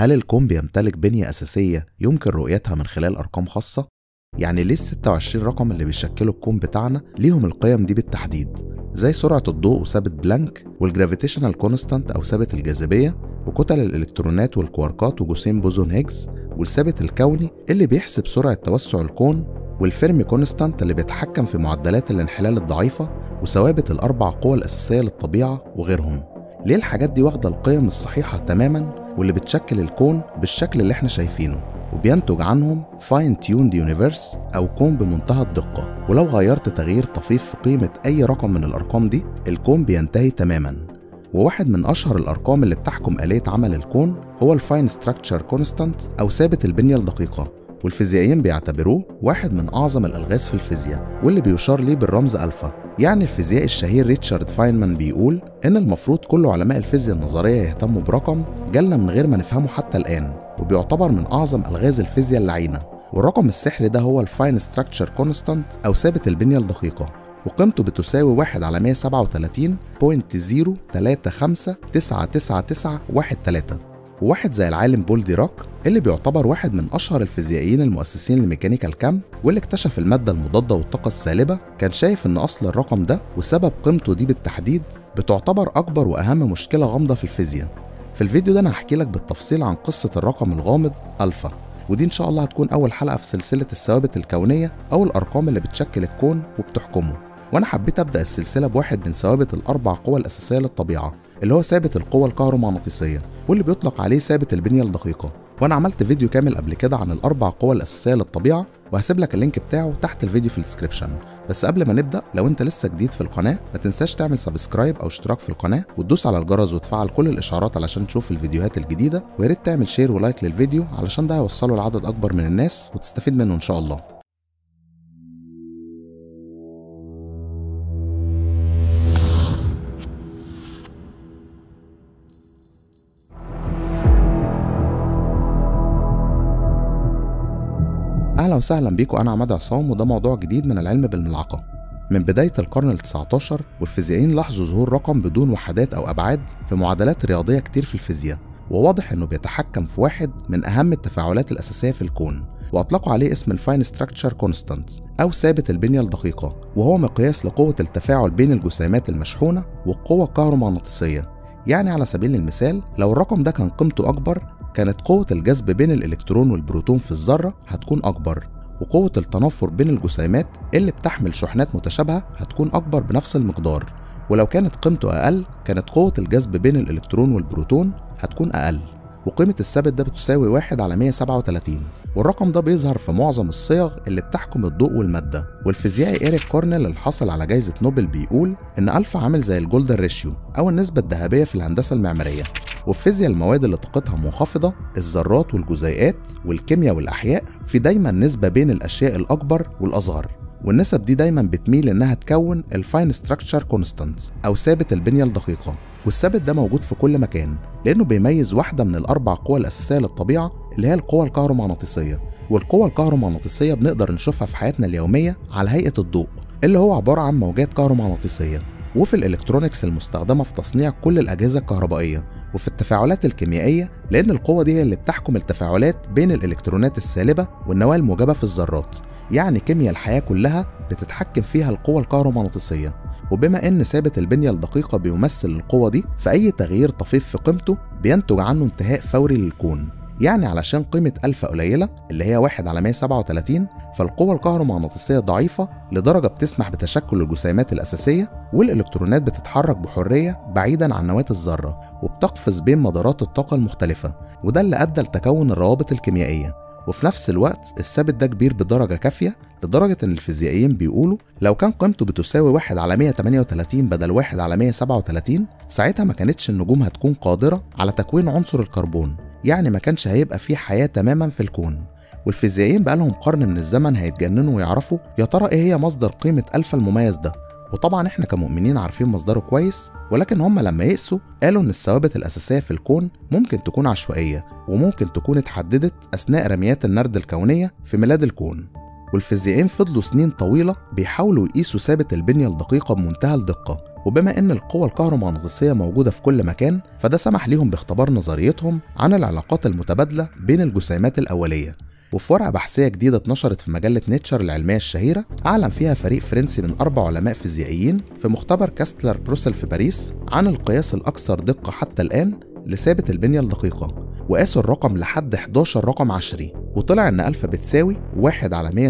هل الكون بيمتلك بنية أساسية يمكن رؤيتها من خلال أرقام خاصة؟ يعني ليه ال 26 رقم اللي بيشكلوا الكون بتاعنا ليهم القيم دي بالتحديد؟ زي سرعة الضوء وثابت بلانك والجرافيتيشنال كونستانت أو ثابت الجاذبية وكتل الإلكترونات والكواركات وجسيم بوزون هيجز والثابت الكوني اللي بيحسب سرعة توسع الكون والفيرمي كونستانت اللي بيتحكم في معدلات الانحلال الضعيفة وثوابت الأربع قوى الأساسية للطبيعة وغيرهم ليه الحاجات دي واخدة القيم الصحيحة تماما واللي بتشكل الكون بالشكل اللي احنا شايفينه وبينتج عنهم فاين تيوند يونيفرس أو كون بمنتهى الدقة ولو غيرت تغيير طفيف في قيمة أي رقم من الأرقام دي الكون بينتهي تماما وواحد من أشهر الأرقام اللي بتحكم آلية عمل الكون هو الفاين ستراكشر كونستانت أو ثابت البنية الدقيقة والفيزيائيين بيعتبروه واحد من أعظم الألغاز في الفيزياء واللي بيشار ليه بالرمز ألفا يعني الفيزيائي الشهير ريتشارد فاينمان بيقول إن المفروض كل علماء الفيزياء النظرية يهتموا برقم جالنا من غير ما نفهمه حتى الآن وبيعتبر من أعظم ألغاز الفيزياء اللعينة والرقم السحري ده هو الفاين ستراكشر كونستانت أو ثابت البنية الدقيقة وقيمته بتساوي 1 على 137.0359991 وواحد زي العالم بول ديراك اللي بيعتبر واحد من أشهر الفيزيائيين المؤسسين لميكانيكا الكم واللي اكتشف المادة المضادة والطاقة السالبة كان شايف إن أصل الرقم ده وسبب قيمته دي بالتحديد بتعتبر أكبر وأهم مشكلة غامضة في الفيزياء في الفيديو ده أنا هحكي لك بالتفصيل عن قصة الرقم الغامض ألفا ودي إن شاء الله هتكون أول حلقة في سلسلة الثوابت الكونية أو الأرقام اللي بتشكل الكون وبتحكمه وأنا حبيت أبدأ السلسلة بواحد من ثوابت الأربع قوى الأساسية للطبيعة اللي هو ثابت القوة الكهرومغناطيسية واللي بيطلق عليه ثابت البنية الدقيقة وانا عملت فيديو كامل قبل كده عن الاربع قوى الاساسيه للطبيعه وهسيب لك اللينك بتاعه تحت الفيديو في الديسكربشن بس قبل ما نبدا لو انت لسه جديد في القناه ما تنساش تعمل سبسكرايب او اشتراك في القناه وتدوس على الجرس وتفعل كل الاشعارات علشان تشوف الفيديوهات الجديده ويا ريت تعمل شير ولايك للفيديو علشان ده هيوصله لعدد اكبر من الناس وتستفيد منه ان شاء الله اهلا وسهلا بيكم انا عماد عصام وده موضوع جديد من العلم بالملعقه من بداية القرن ال19 والفيزيائيين لاحظوا ظهور رقم بدون وحدات أو أبعاد في معادلات رياضية كتير في الفيزياء وواضح إنه بيتحكم في واحد من أهم التفاعلات الأساسية في الكون وأطلقوا عليه اسم الفاين ستراكشر كونستانت أو ثابت البنية الدقيقة وهو مقياس لقوة التفاعل بين الجسيمات المشحونة والقوة الكهرومغناطيسية يعني على سبيل المثال لو الرقم ده كان قيمته أكبر كانت قوة الجذب بين الإلكترون والبروتون في الذرة هتكون أكبر وقوة التنافر بين الجسيمات اللي بتحمل شحنات متشابهة هتكون أكبر بنفس المقدار ولو كانت قيمته أقل كانت قوة الجذب بين الإلكترون والبروتون هتكون أقل وقيمة الثابت ده بتساوي 1 على 137 والرقم ده بيظهر في معظم الصيغ اللي بتحكم الضوء والمادة والفيزيائي إيريك كورنيل اللي حصل على جائزة نوبل بيقول إن ألفا عامل زي الجولدن ريشيو أو النسبة الذهبية في الهندسة المعمارية وفي فيزياء المواد اللي طاقتها منخفضة الذرات والجزيئات والكيمياء والأحياء في دايما نسبة بين الأشياء الأكبر والأصغر والنسب دي دايما بتميل انها تكون الفاين ستراكشر كونستانت او ثابت البنيه الدقيقه والثابت ده موجود في كل مكان لانه بيميز واحده من الاربع قوى الاساسيه للطبيعه اللي هي القوى الكهرومغناطيسيه والقوى الكهرومغناطيسيه بنقدر نشوفها في حياتنا اليوميه على هيئه الضوء اللي هو عباره عن موجات كهرومغناطيسيه وفي الالكترونيكس المستخدمه في تصنيع كل الاجهزه الكهربائيه وفي التفاعلات الكيميائيه لان القوه دي هي اللي بتحكم التفاعلات بين الالكترونات السالبه والنواه الموجبه في الذرات يعني كيمياء الحياة كلها بتتحكم فيها القوة الكهرومغناطيسية وبما ان ثابت البنية الدقيقة بيمثل القوة دي فأي تغيير طفيف في قيمته بينتج عنه انتهاء فوري للكون يعني علشان قيمة ألفا قليلة اللي هي 1 على 137 فالقوة الكهرومغناطيسية ضعيفة لدرجة بتسمح بتشكل الجسيمات الأساسية والإلكترونات بتتحرك بحرية بعيدا عن نواة الذرة وبتقفز بين مدارات الطاقة المختلفة وده اللي أدى لتكون الروابط الكيميائية وفي نفس الوقت الثابت ده كبير بدرجة كافية لدرجة إن الفيزيائيين بيقولوا لو كان قيمته بتساوي 1 على 138 بدل 1 على 137 ساعتها ما كانتش النجوم هتكون قادرة على تكوين عنصر الكربون يعني ما كانش هيبقى فيه حياة تماما في الكون والفيزيائيين بقالهم قرن من الزمن هيتجننوا ويعرفوا يا ترى ايه هي مصدر قيمة ألفا المميز ده وطبعا احنا كمؤمنين عارفين مصدره كويس ولكن هم لما يقسوا قالوا ان الثوابت الاساسيه في الكون ممكن تكون عشوائيه وممكن تكون اتحددت اثناء رميات النرد الكونيه في ميلاد الكون والفيزيائيين فضلوا سنين طويلة بيحاولوا يقيسوا ثابت البنية الدقيقة بمنتهى الدقة وبما ان القوة الكهرومغناطيسية موجودة في كل مكان فده سمح ليهم باختبار نظريتهم عن العلاقات المتبادلة بين الجسيمات الأولية وفي ورقة بحثية جديدة اتنشرت في مجلة نيتشر العلمية الشهيرة أعلن فيها فريق فرنسي من أربع علماء فيزيائيين في مختبر كاستلر بروسل في باريس عن القياس الأكثر دقة حتى الآن لثابت البنية الدقيقة وقاسوا الرقم لحد 11 رقم عشري وطلع إن ألفا بتساوي 1 على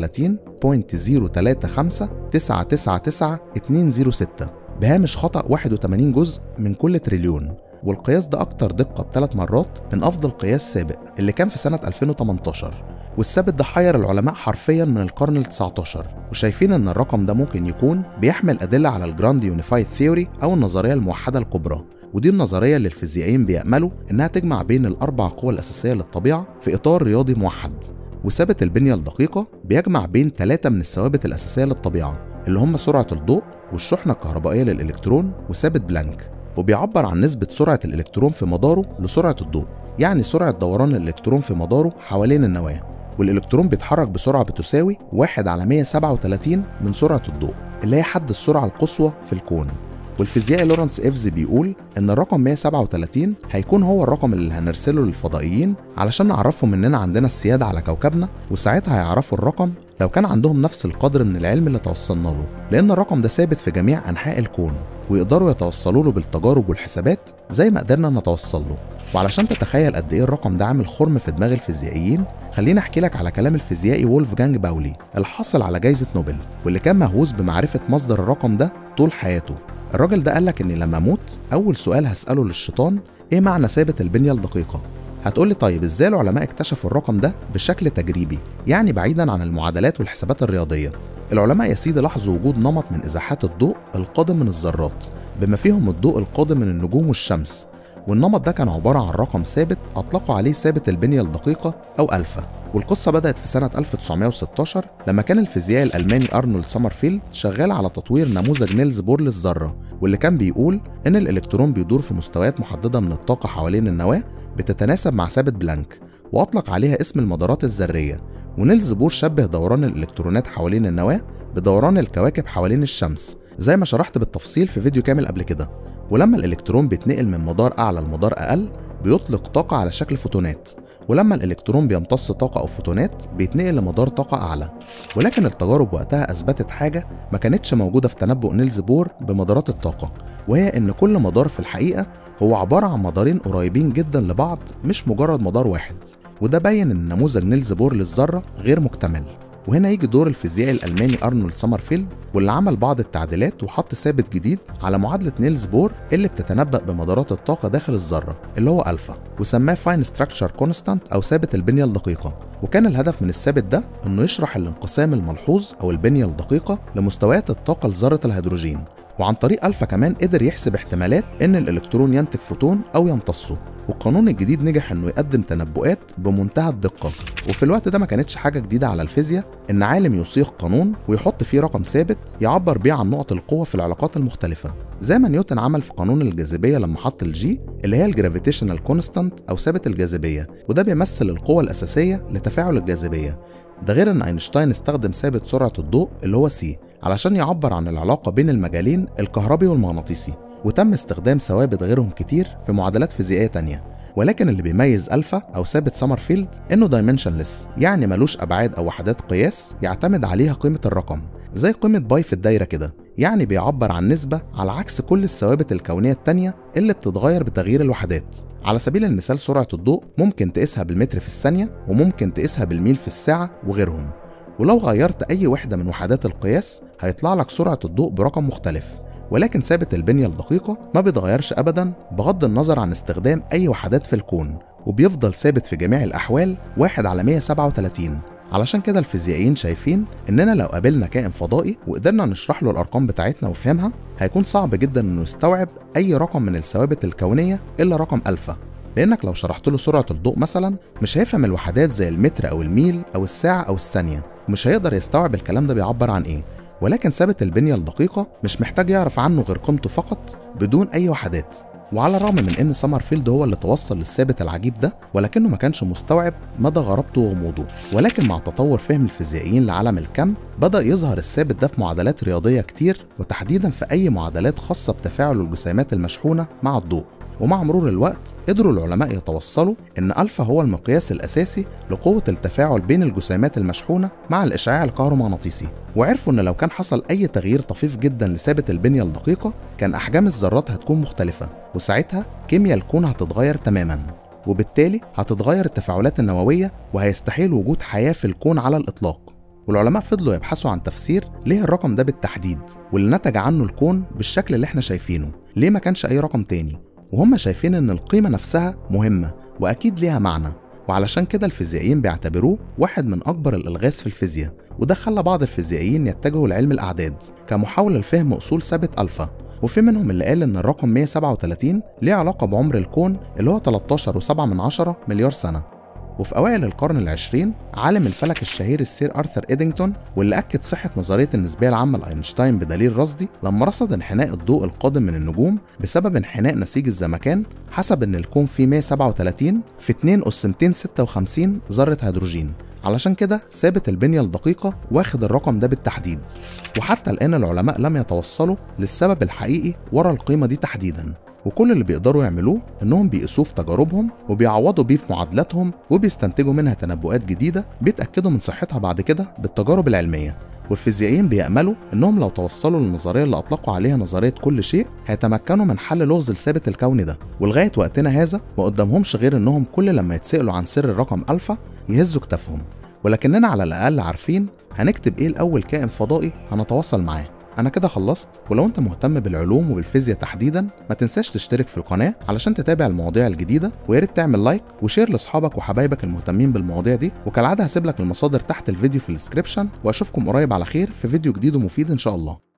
137.035 بهامش خطأ 81 جزء من كل تريليون والقياس ده أكتر دقة بثلاث مرات من أفضل قياس سابق اللي كان في سنة 2018 والثابت ده حير العلماء حرفيا من القرن ال 19 وشايفين ان الرقم ده ممكن يكون بيحمل ادله على الجراند يونيفايد ثيوري او النظريه الموحده الكبرى ودي النظريه اللي الفيزيائيين بياملوا انها تجمع بين الاربع قوى الاساسيه للطبيعه في اطار رياضي موحد وثابت البنيه الدقيقه بيجمع بين ثلاثه من الثوابت الاساسيه للطبيعه اللي هم سرعه الضوء والشحنه الكهربائيه للالكترون وثابت بلانك وبيعبر عن نسبة سرعة الإلكترون في مداره لسرعة الضوء يعني سرعة دوران الإلكترون في مداره حوالين النواة والإلكترون بيتحرك بسرعة بتساوي 1 على 137 من سرعة الضوء اللي هي حد السرعة القصوى في الكون والفيزيائي لورنس إيفز بيقول إن الرقم 137 هيكون هو الرقم اللي هنرسله للفضائيين علشان نعرفهم إننا عندنا السيادة على كوكبنا وساعتها هيعرفوا الرقم لو كان عندهم نفس القدر من العلم اللي توصلنا له لأن الرقم ده ثابت في جميع أنحاء الكون ويقدروا يتوصلوا له بالتجارب والحسابات زي ما قدرنا نتوصل له وعلشان تتخيل قد ايه الرقم ده عامل خرم في دماغ الفيزيائيين خليني احكي لك على كلام الفيزيائي وولف جانج باولي الحاصل على جائزة نوبل واللي كان مهووس بمعرفة مصدر الرقم ده طول حياته الراجل ده قالك اني لما اموت اول سؤال هسأله للشيطان ايه معنى ثابت البنية الدقيقة هتقولي طيب ازاي العلماء اكتشفوا الرقم ده بشكل تجريبي يعني بعيدا عن المعادلات والحسابات الرياضية العلماء يا سيدي لاحظوا وجود نمط من ازاحات الضوء القادم من الذرات بما فيهم الضوء القادم من النجوم والشمس والنمط ده كان عبارة عن رقم ثابت أطلقوا عليه ثابت البنية الدقيقة أو ألفا والقصة بدأت في سنة 1916 لما كان الفيزيائي الألماني أرنولد سامرفيلد شغال على تطوير نموذج نيلز بور للذرة واللي كان بيقول إن الإلكترون بيدور في مستويات محددة من الطاقة حوالين النواة بتتناسب مع ثابت بلانك وأطلق عليها اسم المدارات الذرية ونيلز بور شبه دوران الإلكترونات حوالين النواة بدوران الكواكب حوالين الشمس زي ما شرحت بالتفصيل في فيديو كامل قبل كده ولما الإلكترون بيتنقل من مدار أعلى لمدار أقل بيطلق طاقة على شكل فوتونات ولما الإلكترون بيمتص طاقة أو فوتونات بيتنقل لمدار طاقة أعلى ولكن التجارب وقتها أثبتت حاجة ما كانتش موجودة في تنبؤ نيلز بور بمدارات الطاقة وهي إن كل مدار في الحقيقة هو عبارة عن مدارين قريبين جدا لبعض مش مجرد مدار واحد وده بين ان نموذج نيلز بور للذرة غير مكتمل وهنا يجي دور الفيزيائي الألماني أرنولد سامرفيلد واللي عمل بعض التعديلات وحط ثابت جديد على معادلة نيلز بور اللي بتتنبأ بمدارات الطاقة داخل الذرة اللي هو ألفا وسماه فاين ستراكشر كونستانت أو ثابت البنية الدقيقة وكان الهدف من الثابت ده إنه يشرح الانقسام الملحوظ أو البنية الدقيقة لمستويات الطاقة لذرة الهيدروجين وعن طريق ألفا كمان قدر يحسب احتمالات إن الإلكترون ينتج فوتون أو يمتصه والقانون الجديد نجح انه يقدم تنبؤات بمنتهى الدقة وفي الوقت ده ما كانتش حاجة جديدة على الفيزياء ان عالم يصيغ قانون ويحط فيه رقم ثابت يعبر بيه عن نقط القوة في العلاقات المختلفة زي ما نيوتن عمل في قانون الجاذبية لما حط الجي اللي هي الجرافيتيشنال كونستانت او ثابت الجاذبية وده بيمثل القوة الأساسية لتفاعل الجاذبية ده غير ان اينشتاين استخدم ثابت سرعة الضوء اللي هو سي علشان يعبر عن العلاقة بين المجالين الكهربي والمغناطيسي وتم استخدام ثوابت غيرهم كتير في معادلات فيزيائية تانية ولكن اللي بيميز ألفا أو ثابت سمرفيلد إنه دايمنشنلس يعني ملوش أبعاد أو وحدات قياس يعتمد عليها قيمة الرقم زي قيمة باي في الدايرة كده يعني بيعبر عن نسبة على عكس كل الثوابت الكونية التانية اللي بتتغير بتغيير الوحدات على سبيل المثال سرعة الضوء ممكن تقيسها بالمتر في الثانية وممكن تقيسها بالميل في الساعة وغيرهم ولو غيرت أي وحدة من وحدات القياس هيطلع لك سرعة الضوء برقم مختلف ولكن ثابت البنية الدقيقة ما بيتغيرش أبدا بغض النظر عن استخدام أي وحدات في الكون وبيفضل ثابت في جميع الأحوال 1 على 137 علشان كده الفيزيائيين شايفين إننا لو قابلنا كائن فضائي وقدرنا نشرح له الأرقام بتاعتنا وفهمها هيكون صعب جدا إنه يستوعب أي رقم من الثوابت الكونية إلا رقم ألفا لأنك لو شرحت له سرعة الضوء مثلا مش هيفهم الوحدات زي المتر أو الميل أو الساعة أو الثانية مش هيقدر يستوعب الكلام ده بيعبر عن إيه ولكن ثابت البنية الدقيقة مش محتاج يعرف عنه غير قيمته فقط بدون أي وحدات وعلى الرغم من ان سمرفيلد هو اللي توصل للثابت العجيب ده ولكنه ما كانش مستوعب مدى غرابته وغموضه ولكن مع تطور فهم الفيزيائيين لعالم الكم بدأ يظهر الثابت ده في معادلات رياضية كتير وتحديدا في أي معادلات خاصة بتفاعل الجسيمات المشحونة مع الضوء ومع مرور الوقت قدروا العلماء يتوصلوا ان الفا هو المقياس الاساسي لقوه التفاعل بين الجسيمات المشحونه مع الاشعاع الكهرومغناطيسي وعرفوا ان لو كان حصل اي تغيير طفيف جدا لثابت البنيه الدقيقه كان احجام الذرات هتكون مختلفه وساعتها كيمياء الكون هتتغير تماما وبالتالي هتتغير التفاعلات النوويه وهيستحيل وجود حياه في الكون على الاطلاق والعلماء فضلوا يبحثوا عن تفسير ليه الرقم ده بالتحديد واللي نتج عنه الكون بالشكل اللي احنا شايفينه ليه ما كانش اي رقم تاني وهم شايفين ان القيمة نفسها مهمة واكيد ليها معنى وعلشان كده الفيزيائيين بيعتبروه واحد من اكبر الالغاز في الفيزياء وده خلى بعض الفيزيائيين يتجهوا لعلم الاعداد كمحاولة لفهم اصول ثابت الفا وفي منهم اللي قال ان الرقم 137 ليه علاقة بعمر الكون اللي هو 13.7 مليار سنة وفي أوائل القرن العشرين عالم الفلك الشهير السير أرثر إيدينغتون واللي أكد صحة نظرية النسبية العامة لأينشتاين بدليل رصدي لما رصد انحناء الضوء القادم من النجوم بسبب انحناء نسيج الزمكان حسب إن الكون فيه 137 في 2 أس 256 ذرة هيدروجين علشان كده ثابت البنية الدقيقة واخد الرقم ده بالتحديد وحتى الآن العلماء لم يتوصلوا للسبب الحقيقي ورا القيمة دي تحديدا وكل اللي بيقدروا يعملوه انهم بيقيسوه في تجاربهم وبيعوضوا بيه في معادلاتهم وبيستنتجوا منها تنبؤات جديده بيتاكدوا من صحتها بعد كده بالتجارب العلميه والفيزيائيين بيأملوا انهم لو توصلوا للنظريه اللي اطلقوا عليها نظريه كل شيء هيتمكنوا من حل لغز الثابت الكوني ده ولغايه وقتنا هذا ما قدامهمش غير انهم كل لما يتسالوا عن سر الرقم الفا يهزوا كتافهم ولكننا على الاقل عارفين هنكتب ايه لاول كائن فضائي هنتواصل معاه انا كده خلصت ولو انت مهتم بالعلوم وبالفيزياء تحديدا ما تنساش تشترك في القناه علشان تتابع المواضيع الجديده ويا ريت تعمل لايك وشير لاصحابك وحبايبك المهتمين بالمواضيع دي وكالعاده هسيب لك المصادر تحت الفيديو في الديسكربشن واشوفكم قريب على خير في فيديو جديد ومفيد ان شاء الله